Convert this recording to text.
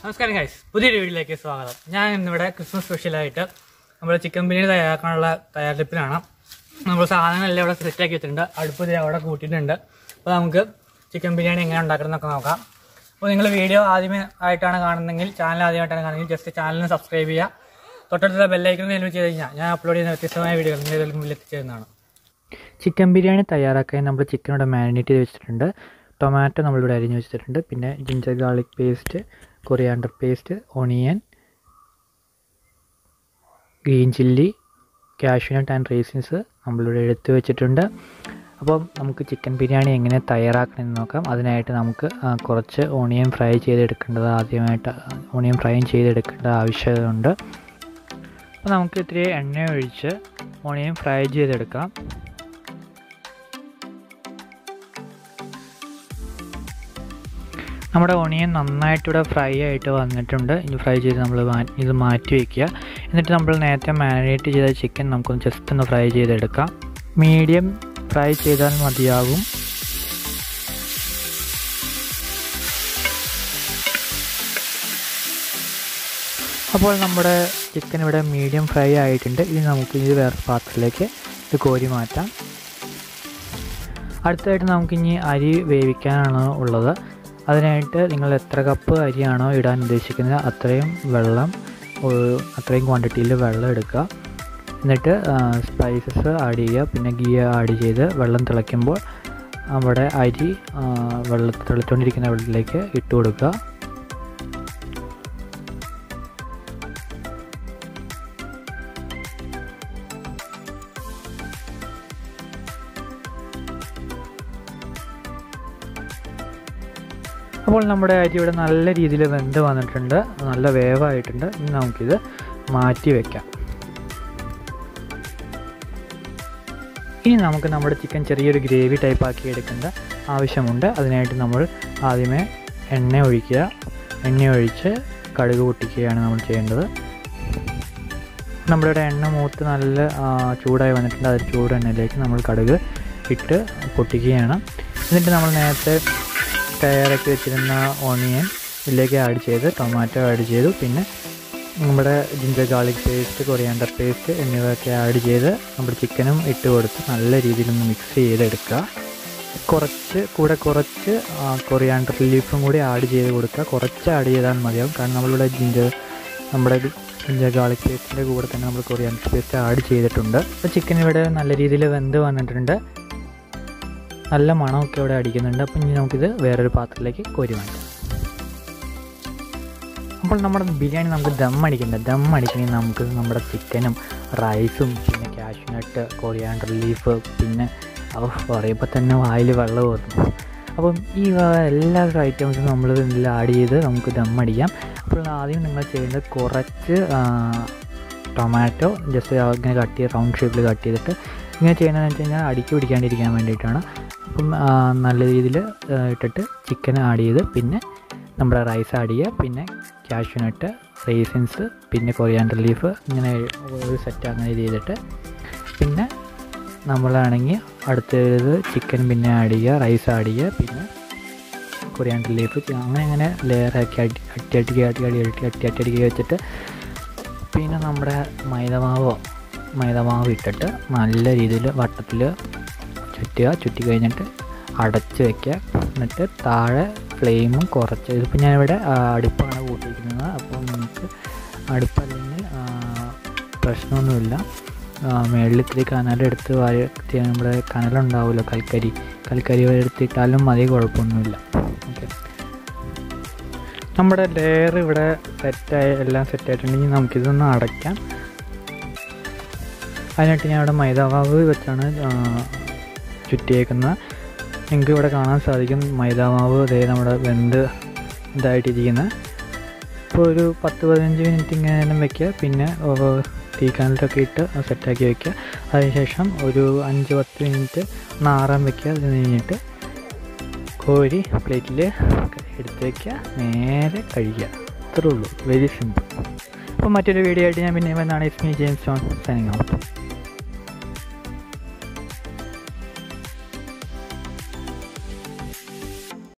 നമസ്കാരം ഗൈസ് പുതിയൊരു വീഡിയോയിലേക്ക് സ്വാഗതം ഞാൻ ഇന്നിവിടെ ക്രിസ്മസ് സ്പെഷ്യലായിട്ട് നമ്മൾ ചിക്കൻ ബിരിയാണി തയ്യാറാക്കാനുള്ള തയ്യാറെടുപ്പിലാണ് നമ്മൾ സാധനങ്ങളെല്ലാം ഇവിടെ സെറ്റാക്കി വെച്ചിട്ടുണ്ട് അടുപ്പ് ദേ അവിടെ കൂട്ടിയിട്ടുണ്ട് അപ്പോൾ നമുക്ക് ചിക്കൻ ബിരിയാണി എങ്ങനെ ഉണ്ടാക്കണം എന്നൊക്കെ നോക്കാം അപ്പോൾ നിങ്ങൾ വീഡിയോ ആദ്യമേ ആയിട്ടാണ് കാണുന്നതെങ്കിൽ ചാനൽ ആദ്യമായിട്ടാണ് കാണുന്നതെങ്കിൽ ജസ്റ്റ് ചാനലിന് സബ്സ്ക്രൈബ് ചെയ്യുക തൊട്ടടുത്തുള്ള ബെല്ലൈക്കൺ എല്ലാം ചെയ്ത് കഴിഞ്ഞാൽ ഞാൻ അപ്ലോഡ് ചെയ്യുന്ന വ്യത്യസ്തമായ വീഡിയോകൾ നിങ്ങളുടെ മുമ്പിൽ എത്തിച്ചേരുന്നതാണ് ചിക്കൻ ബിരിയാണി തയ്യാറാക്കാൻ നമ്മൾ ചിക്കൻ ഇവിടെ മാരിനേറ്റ് ചെയ്ത് വെച്ചിട്ടുണ്ട് ടൊമാറ്റോ നമ്മളിവിടെ അരിഞ്ഞ് വെച്ചിട്ടുണ്ട് പിന്നെ ginger garlic paste coriander paste onion green chilli cashew nut and raisins നമ്മളിവിടെ എടുത്തു വെച്ചിട്ടുണ്ട് അപ്പം നമുക്ക് ചിക്കൻ ബിരിയാണി എങ്ങനെ തയ്യാറാക്കണമെന്ന് നോക്കാം അതിനായിട്ട് നമുക്ക് ആ, കുറച്ച് ഓണിയൻ ഫ്രൈ ചെയ്തെടുക്കേണ്ടത് ആദ്യമായിട്ട് ഓണിയൻ ഫ്രൈ ചെയ്തെടുക്കേണ്ട ആവശ്യമുണ്ട് അപ്പോൾ നമുക്ക് ഇത്തിരി എണ്ണ ഒഴിച്ച് ഓണിയൻ ഫ്രൈ ചെയ്തെടുക്കാം നമ്മുടെ ഓണിയൻ നന്നായിട്ട് ഇവിടെ ഫ്രൈ ആയിട്ട് വന്നിട്ടുണ്ട് ഇനി ഫ്രൈ ചെയ്ത് നമ്മൾ മാ- ഇത് മാറ്റി വയ്ക്കുക എന്നിട്ട് നമ്മൾ നേരത്തെ മാരിനേറ്റ് ചെയ്ത ചിക്കൻ നമുക്കൊന്ന് ജസ്റ്റ് ഒന്ന് ഫ്രൈ ചെയ്തെടുക്കാം മീഡിയം ഫ്രൈ ചെയ്താൽ മതിയാകും അപ്പോൾ നമ്മുടെ ചിക്കൻ ഇവിടെ മീഡിയം ഫ്രൈ ആയിട്ടുണ്ട് ഇനി നമുക്ക് ഇത് വേറെ പാത്രത്തിലേക്ക് ഇത് കോരി മാറ്റാം അടുത്തതായിട്ട് നമുക്കിനി അരി വേവിക്കാനാണ് ഉള്ളത് അതിനായിട്ട് നിങ്ങൾ എത്ര കപ്പ് അരിയാണോ ഇടാൻ ഉദ്ദേശിക്കുന്നത് അത്രയും വെള്ളം ഒരു- അത്രയും ക്വാണ്ടിറ്റിയിൽ വെള്ളം എടുക്കുക എന്നിട്ട് സ്പൈസസ് ആഡ് ചെയ്യുക പിന്നെ ഗീ ആഡ് ചെയ്ത് വെള്ളം തിളയ്ക്കുമ്പോൾ നമ്മുടെ അരി ആ, വെള്ളത്തിൽ തിളച്ചുകൊണ്ടിരിക്കുന്ന വെള്ളത്തിലേക്ക് ഇട്ട് കൊടുക്കുക അപ്പോൾ നമ്മുടെ അരി ഇവിടെ നല്ല രീതിയിൽ വെന്ത് വന്നിട്ടുണ്ട് നല്ല വേവായിട്ടുണ്ട് ഇനി നമുക്കിത് മാറ്റി വെക്കാം ഇനി നമുക്ക് നമ്മുടെ ചിക്കൻ ചെറിയൊരു ഗ്രേവി ടൈപ്പ് ആക്കി എടുക്കേണ്ട ആവശ്യമുണ്ട് അതിനായിട്ട് നമ്മൾ ആദ്യമേ എണ്ണ ഒഴിക്കുക എണ്ണ ഒഴിച്ച് കടുക് പൊട്ടിക്കുകയാണ് നമ്മൾ ചെയ്യേണ്ടത് നമ്മുടെ ഇവിടെ എണ്ണ മൂത്ത് നല്ല ആ, ചൂടായി വന്നിട്ടുണ്ട് അത് ചൂട് എണ്ണയിലേക്ക് നമ്മൾ കടുക് ഇട്ട് പൊട്ടിക്കുകയാണ് എന്നിട്ട് നമ്മൾ നേരത്തെ തയ്യാറാക്കി വെച്ചിരുന്ന ഓണിയൻ ഇതിലേക്ക് ആഡ് ചെയ്ത് ടൊമാറ്റോ ആഡ് ചെയ്തു പിന്നെ നമ്മുടെ ginger garlic paste coriander paste എന്നിവയൊക്കെ ആഡ് ചെയ്ത് നമ്മുടെ ചിക്കനും ഇട്ട് കൊടുത്ത് നല്ല രീതിയിലൊന്ന് മിക്സ് ചെയ്തെടുക്കുക കുറച്ച് കൂടെ കുറച്ച് കൊറിയാണ്ടർ ലീഫും കൂടി ആഡ് ചെയ്ത് കൊടുക്കുക കുറച്ച് ആഡ് ചെയ്താൽ മതിയാവും കാരണം നമ്മളിവിടെ ജിഞ്ചർ നമ്മുടെ ജിഞ്ചർ ഗാർലിക് പേസ്റ്റിൻ്റെ കൂടെ തന്നെ നമ്മൾ കൊറിയാണ്ടർ പേസ്റ്റ് ആഡ് ചെയ്തിട്ടുണ്ട് അപ്പോൾ ചിക്കൻ ഇവിടെ നല്ല രീതിയിൽ വെന്ത് വന്നിട്ടുണ്ട് നല്ല മണമൊക്കെ ഇവിടെ അടിക്കുന്നുണ്ട് അപ്പം ഇനി നമുക്കിത് വേറൊരു പാത്രത്തിലേക്ക് കോരി മാറ്റാം അപ്പോൾ നമ്മുടെ ബിരിയാണി നമുക്ക് ദം അടിക്കണ്ട ദം അടിക്കണമെങ്കിൽ നമുക്ക് നമ്മുടെ ചിക്കനും റൈസും പിന്നെ കാഷ്യൂനട്ട് കൊറിയാണ്ടർ ലീഫ് പിന്നെ അവ പറയുമ്പോൾ തന്നെ വായിൽ വെള്ളം ഓർന്നു അപ്പം ഈ വക എല്ലാ ഐറ്റംസും നമ്മൾ ഇതിൽ ആഡ് ചെയ്ത് നമുക്ക് ദം അടിക്കാം അപ്പോൾ ആദ്യം നിങ്ങൾ ചെയ്യേണ്ടത് കുറച്ച് ആ, ടൊമാറ്റോ ജസ്റ്റ് ഇങ്ങനെ കട്ട് ചെയ്ത് റൗണ്ട് ഷേപ്പിൽ കട്ട് ചെയ്തിട്ട് ഇങ്ങനെ ചെയ്യണമെന്ന് വെച്ച് കഴിഞ്ഞാൽ അടിക്ക് പിടിക്കാണ്ടിരിക്കാൻ വേണ്ടിയിട്ടാണ് അപ്പം ആ, നല്ല രീതിയിൽ ഇട്ടിട്ട് ചിക്കൻ ആഡ് ചെയ്ത് പിന്നെ നമ്മുടെ റൈസ് ആഡ് ചെയ്യുക പിന്നെ കാഷ്യൂനട്ട് റേസിൻസ് പിന്നെ കൊറിയാണ്ടർ ലീഫ് ഇങ്ങനെ ഒരു സെറ്റ് അങ്ങനെ ചെയ്തിട്ട് പിന്നെ നമ്മളാണെങ്കിൽ അടുത്തത് ചിക്കൻ പിന്നെ ആഡ് ചെയ്യുക റൈസ് ആഡ് ചെയ്യുക പിന്നെ കൊറിയാണ്ടർ ലീഫ് അങ്ങനെ അങ്ങനെ ലെയറാക്കി അടി അട്ടി അട്ടി അട്ടി അടി അട്ടി അട്ടി അട്ടി അടിക്കി വെച്ചിട്ട് പിന്നെ നമ്മുടെ മൈദമാവോ മൈദമാവ് ഇട്ടിട്ട് നല്ല രീതിയിൽ വട്ടത്തിൽ ചുറ്റുക ചുറ്റി കഴിഞ്ഞിട്ട് അടച്ച് വെക്കുക എന്നിട്ട് താഴെ ഫ്ലെയിമും കുറച്ച് ഇതിപ്പോൾ ഞാനിവിടെ ആ, അടുപ്പാണ് കൂട്ടിയിരിക്കുന്നത് അപ്പോൾ നമുക്ക് അടുപ്പല്ലെങ്കിൽ ആ, പ്രശ്നമൊന്നുമില്ല മേളിൽ ഇത്തിരി കനലെടുത്ത് വാരി നമ്മുടെ കനലുണ്ടാവുമല്ലോ കൽക്കരി കൽക്കരി എടുത്തിട്ടാലും മതി കുഴപ്പമൊന്നുമില്ല ഓക്കെ നമ്മുടെ ലെയർ ഇവിടെ സെറ്റായി എല്ലാം സെറ്റായിട്ടുണ്ടെങ്കിൽ നമുക്കിതൊന്ന് അടയ്ക്കാം അതിനായിട്ട് ഞാൻ ഇവിടെ മൈദാമാവ് വെച്ചാണ് ആ, ചുറ്റിയേക്കുന്നത് നിങ്ങൾക്ക് ഇവിടെ കാണാൻ സാധിക്കും മൈദാമാവ് ഇതേ നമ്മുടെ വെന്ത് ഇതായിട്ടിരിക്കുന്നത് ഇപ്പോൾ ഒരു പത്ത് പതിനഞ്ച് മിനിറ്റ് ഇങ്ങനെ വെക്കുക പിന്നെ ഓ, തീ കനലൊക്കെ ഇട്ട് സെറ്റാക്കി വെക്കുക അതിനുശേഷം ഒരു അഞ്ച് പത്ത് മിനിറ്റ് ഒന്ന് ആറാൻ വെക്കുക അത് കഴിഞ്ഞിട്ട് കോരി പ്ലേറ്റിൽ എടുത്ത് വയ്ക്കുക നേരെ കഴിക്കുക അത്രേ ഉള്ളൂ വെരി സിമ്പിൾ അപ്പോൾ മറ്റൊരു വീഡിയോ ആയിട്ട് ഞാൻ പിന്നെ വന്നാണ് is me James John signing out